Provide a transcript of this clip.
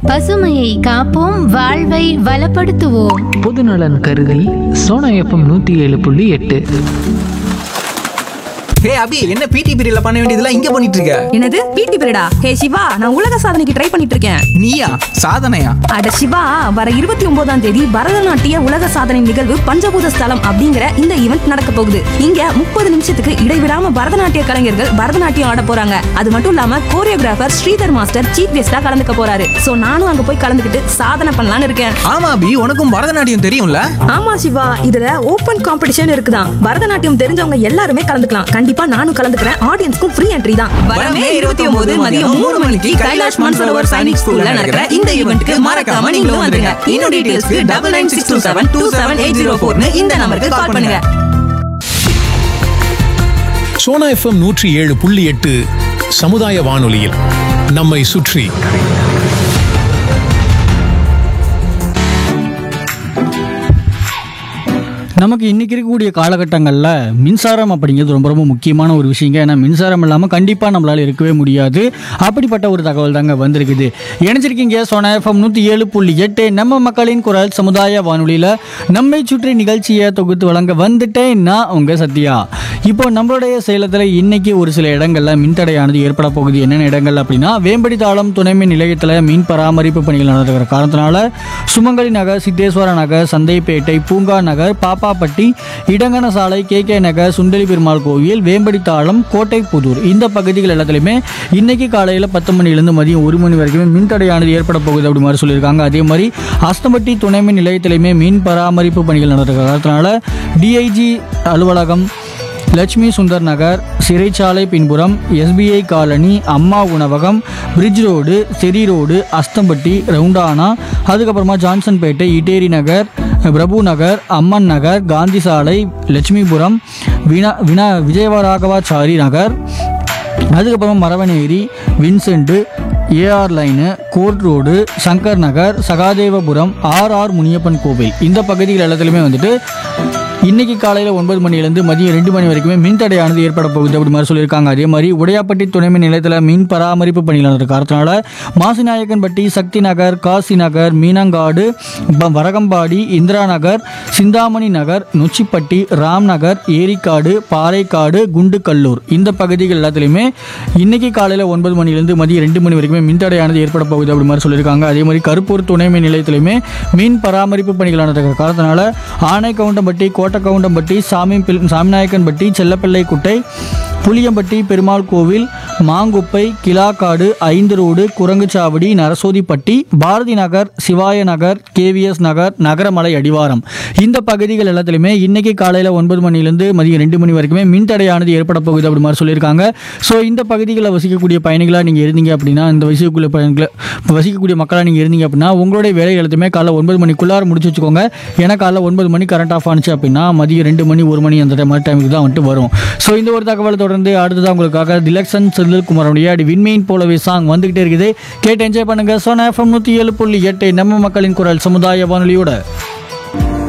பசுமையை காப்போம் வாழ்வை வளப்படுத்துவோம் பொதுநலன் கருதி சோனா எஃப்எம் நூற்றி ஏழு புள்ளி எட்டு ஹே அபி என்ன பிடி பீரியட்ல பண்ண வேண்டியதெல்லாம் இங்க பண்ணிட்டு இருக்க என்னது பிடி பீரியடா ஹே சிவா நான் உலக சாதனைக்கு ட்ரை பண்ணிட்டு இருக்கேன் நீயா சாதனையா அட சிவா வர இருபத்தி ஒன்பதாம் தேதி பரதநாட்டிய உலக சாதனை நிகழ்வு பஞ்சபூத ஸ்தலம் அப்படிங்கிற இந்த ஈவெண்ட் நடக்க போகுது இங்க முப்பது நிமிஷத்துக்கு இடைவிடாம பரதநாட்டிய கலைஞர்கள் பரதநாட்டியம் ஆட போறாங்க அது மட்டும் இல்லாம கோரியோகிராஃபர் ஸ்ரீதர் மாஸ்டர் சீஃப் கெஸ்டா கலந்துக்க போறாரு சோ நானும் அங்க போய் கலந்துக்கிட்டு சாதனை பண்ணலாம்னு இருக்கேன் ஆமா அபி உனக்கும் பரதநாட்டியம் தெரியும்ல ஆமா சிவா இதுல ஓபன் காம்படிஷன் இருக்குதான் பரதநாட்டியம் தெரிஞ்சவங்க எல்லாருமே கலந்துக்கலாம் கண்டிப்பா நானும் கலந்துக்கிறேன் ஆடியன்ஸ்க்கும் ஃப்ரீ என்ட்ரி தான் வரமே இருபத்தி ஒன்பது மதியம் மூணு மணிக்கு கைலாஷ் மன்சரோவர் சைனிக் ஸ்கூல்ல நடக்கிற இந்த ஈவெண்ட்க்கு மறக்காம நீங்களும் வந்துருங்க இன்னும் டீடைல்ஸ்க்கு double nine six two seven two seven eight zero ஃபோர்னு இந்த நம்பருக்கு கால் பண்ணுங்க சோனா எஃப்எம் நூற்றி ஏழு புள்ளி எட்டு சமுதாய வானொலியில் நம்மை சுற்றி நமக்கு இன்றைக்கி இருக்கக்கூடிய காலகட்டங்களில் மின்சாரம் அப்படிங்கிறது ரொம்ப ரொம்ப முக்கியமான ஒரு விஷயங்க ஏன்னா மின்சாரம் இல்லாமல் கண்டிப்பாக நம்மளால் இருக்கவே முடியாது அப்படிப்பட்ட ஒரு தகவல் தாங்க வந்திருக்குது இணைஞ்சிருக்கீங்க சோனா எஃப்எம் நூற்றி ஏழு புள்ளி எட்டு நம்ம மக்களின் குரல் சமுதாய வானொலியில் நம்மை சுற்றி நிகழ்ச்சியை தொகுத்து வழங்க வந்துட்டேன் நான் உங்கள் சத்யா இப்போ நம்மளுடைய சேலத்தில் இன்னைக்கு ஒரு சில இடங்களில் மின்தடையானது ஏற்பட போகுது என்னென்ன இடங்கள் அப்படின்னா வேம்படி தாளம் துணைமின் நிலையத்தில் மீன் பராமரிப்பு பணிகள் நடந்துகிற காரணத்தினால சுமங்கலி நகர் சித்தேஸ்வர நகர் சந்தைப்பேட்டை பூங்கா நகர் பாப்பாப்பட்டி இடங்கன சாலை கே கே நகர் சுண்டலி பெருமாள் கோவில் வேம்படி தாளம் கோட்டை புதூர் இந்த பகுதிகள் எல்லாத்துலேயுமே இன்னைக்கு காலையில் பத்து மணிலேருந்து மதியம் ஒரு மணி வரைக்குமே மின்தடையானது ஏற்பட போகுது அப்படி மாதிரி சொல்லியிருக்காங்க அதே மாதிரி அஸ்தம்பட்டி துணைமின் நிலையத்திலையுமே மீன் பராமரிப்பு பணிகள் நடந்துகிற காரணத்தினால டிஐஜி அலுவலகம் லட்சுமி சுந்தர் நகர் சிறைச்சாலை பின்புறம் SBI colony Amma Unavagam bridge road cherry road Asthampatti ரவுண்டானா அதுக்கப்புறமா ஜான்சன்பேட்டை இட்டேரி நகர் பிரபு நகர் அம்மன் நகர் காந்தி சாலை லட்சுமிபுரம் வினா வினா விஜயவராகவாச்சாரி நகர் அதுக்கப்புறம் Maravaneri Vincent A R line court road Shankar Nagar Sahadevapuram R R Muniyappan கோவில் இந்த பகுதிகள் எல்லாத்துலேயுமே வந்துட்டு இன்னைக்கு காலையில் ஒன்பது மணிலேருந்து மதியம் ரெண்டு மணி வரைக்குமே மின்தடையானது ஏற்பட போகுது அப்படி மாதிரி சொல்லியிருக்காங்க அதே மாதிரி உடையாப்பட்டி துணைமின் நிலையத்தில் மின் பராமரிப்பு பணிகள் நடந்த காரணத்தினால மாசிநாயக்கன்பட்டி சக்தி நகர் காசி நகர் மீனங்காடு ப- வரகம்பாடி இந்திரா நகர் சிந்தாமணி நகர் நொச்சிப்பட்டி ராம் நகர் ஏரிக்காடு பாறைக்காடு குண்டுக்கல்லூர் இந்த பகுதிகள் எல்லாத்துலேயுமே இன்னைக்கு காலையில் ஒன்பது மணிலேருந்து மதியம் ரெண்டு மணி வரைக்குமே மின்தடையானது ஏற்பட போகுது அப்படி மாதிரி சொல்லியிருக்காங்க அதே மாதிரி கருப்பூர் துணைமின் நிலையத்திலுமே மீன் பராமரிப்பு பணிகள் நடந்த காரணத்தினால ஆனைக்கவுண்டம்பட்டி கோட்டக்கவுண்டம்பட்டி சாமி பில்- சாமிநாயக்கன்பட்டி செல்லப்பிள்ளை குட்டை புளியம்பட்டி பெருமாள் கோவில் மாங்குப்பை கிலாக்காடு ஐந்து ரோடு குரங்குச்சாவடி நரசோதிப்பட்டி பாரதி நகர் சிவாய நகர் கேவிஎஸ் நகர் நகரமலை அடிவாரம் இந்த பகுதிகள் எல்லாத்துலேயுமே இன்னைக்கு காலையில் ஒன்பது மணிலேருந்து மதியம் ரெண்டு மணி வரைக்குமே மின்தடையானது ஏற்பட போகுது அப்படி மாதிரி சொல்லியிருக்காங்க ஸோ இந்த பகுதிகளில் வசிக்கக்கூடிய பயணிகளாக நீங்கள் இருந்தீங்க அப்படின்னா இந்த வசிக்கக்கூடிய பயணிகளை வசிக்கக்கூடிய மக்களாக நீங்கள் இருந்தீங்க அப்படின்னா உங்களுடைய வேலை எல்லாத்தையுமே காலைல ஒன்பது மணிக்குள்ளார முடிச்சு வச்சுக்கோங்க ஏன்னா காலைல ஒன்பது மணி கரண்ட் ஆஃப் ஆனிச்சு அப்படின்னா மதியம் ரெண்டு மணி ஒரு மணி அந்த மாதிரி டைமுக்கு தான் வந்துட்டு வரும் ஸோ இந்த ஒரு தகவலை தொடர்ந்து அடுத்ததாக உங்களுக்காக திலக்ஷன் செந்தில்குமாரோடைய அடி விண்மையின் போலவே சாங் வந்துகிட்டே இருக்குது கேட்டு என்ஜாய் பண்ணுங்க சோனா எஃப்எம் நூற்றி ஏழு புள்ளி எட்டு நம்ம மக்களின் குரல் சமுதாய வானொலியோட